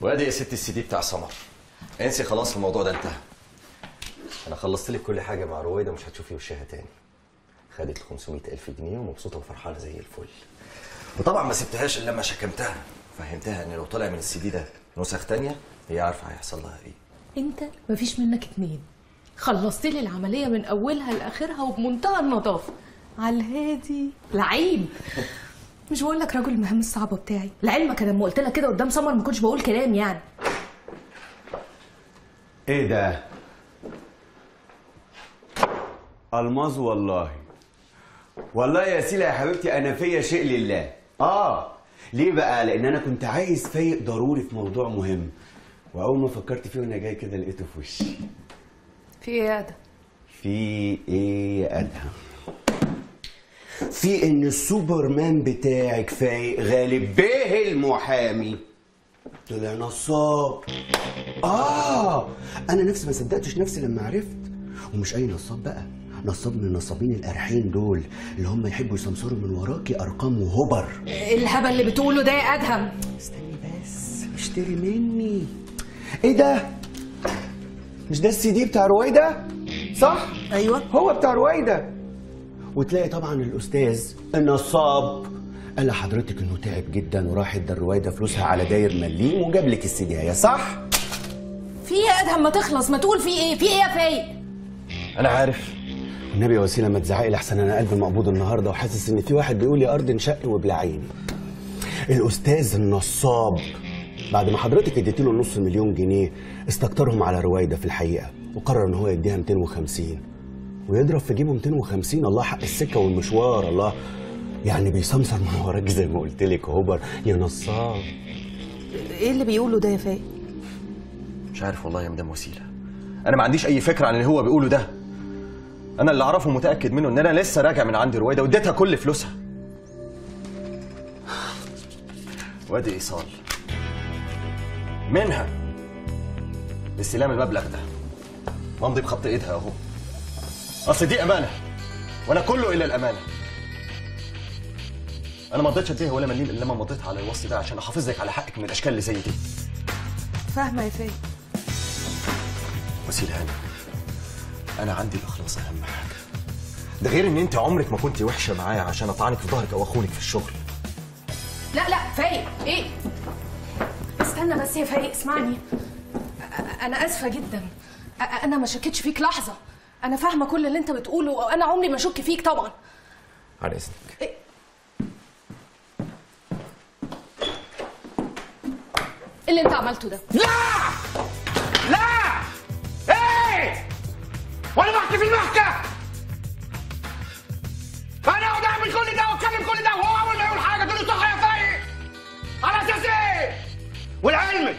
وادي يا ست السي دي بتاع سمر انسي خلاص الموضوع ده انتهى انا خلصت لك كل حاجه مع رويده مش هتشوفي وشها تاني خدت 500 الف جنيه ومبسوطه وفرحانه زي الفل وطبعا ما سبتهاش الا لما شكمتها فهمتها ان لو طلع من السي دي ده نسخ تانية هي عارفه هيحصل لها ايه انت مفيش منك اتنين خلصت لي العمليه من اولها لاخرها وبمنتهى النظافه على الهادي لعيب مش بقول لك رجل المهام الصعبه بتاعي لعلمك انا لما قلت لك كده قدام سمر ما كنتش بقول كلام يعني ايه ده الماظ والله والله يا سيلا يا حبيبتي انا فيا شيء لله اه ليه بقى لان انا كنت عايز فايق ضروري في موضوع مهم واول ما فكرت فيه وانا جاي كده لقيته في وشي في ايه يا ادم في ايه يا ادهم في ان السوبرمان بتاعك فايق غالب بيه المحامي طلع نصاب اه انا نفسي ما صدقتش نفسي لما عرفت ومش اي نصاب بقى نصاب من النصابين القرحين دول اللي هم يحبوا يسمسروا من وراكي ارقام وهبر الهبل اللي بتقوله ده يا ادهم استني بس اشتري مني ايه ده مش ده السي دي بتاع رويده صح ايوه هو بتاع رويده وتلاقي طبعا الاستاذ النصاب قال لحضرتك انه تعب جدا وراح ادى الرويده فلوسها على داير مليم وجاب لك السي دي صح في ايه يا ادهم ما تخلص ما تقول في ايه في ايه يا فايق انا عارف النبي يا وسيله ما تزعقي لحسن انا قلبي مقبوض النهارده وحاسس ان في واحد بيقول لي ارض انشق وبلا عيني الاستاذ النصاب بعد ما حضرتك اديتي له نص مليون جنيه استكترهم على رويده في الحقيقه وقرر ان هو يديها 250 ويضرب في جيبه 250 الله حق السكه والمشوار الله يعني بيسمسر من وراك زي ما قلت لك هوبر يا نصاب ايه اللي بيقوله ده يا فايق مش عارف والله يا مدام وسيله انا ما عنديش اي فكره عن اللي هو بيقوله ده انا اللي اعرفه متاكد منه ان انا لسه راجع من عند رويده واديتها كل فلوسها وادي ايصال منها استلام المبلغ ده وامضي بخط ايدها اهو اصل دي امانه وانا كله الا الامانه انا ما رضيتش اديها ولا مليم الا لما مضيت على الوصي ده عشان احافظ لك على حقك من الاشكال اللي زي دي فاهمه يا فايق وسيلة هانم أنا عندي الإخلاص أهم حاجة ده غير إن أنت عمرك ما كنت وحشة معايا عشان أطعنك في ظهرك أو أخونك في الشغل لا لا فايق ايه استنى بس يا فايق اسمعني أ- انا اسفه جدا أ- انا ما شكتش فيك لحظه انا فاهمه كل اللي انت بتقوله وانا عمري ما اشك فيك طبعا على إذنك إيه؟ إيه اللي انت عملته ده لا لا ايه وانا بحكي في المحكمة انا اقعد اعمل كل ده واتكلم كل ده وهو اول ما يقول حاجه تقول له صح يا فايق على اساس ايه ولعلمك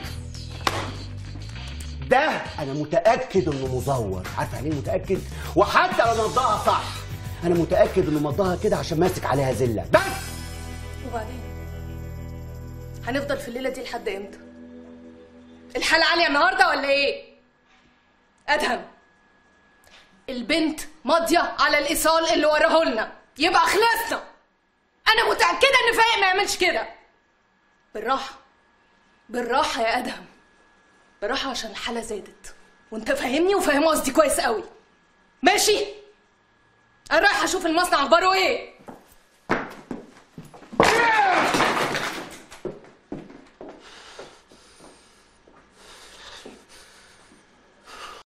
ده انا متاكد انه مزور عارف يعني ايه متاكد وحتى لو مضاها صح انا متاكد انه مضاها كده عشان ماسك عليها زله بس وبعدين هنفضل في الليله دي لحد امتى الحاله عاليه النهارده ولا ايه ادهم البنت ماضيه على الايصال اللي وراه لنا يبقى خلصنا انا متاكده ان فايق ما يعملش كده بالراحه بالراحه يا ادهم بالراحه عشان الحاله زادت وانت فاهمني وفاهم قصدي كويس قوي ماشي انا رايحه اشوف المصنع اخباره ايه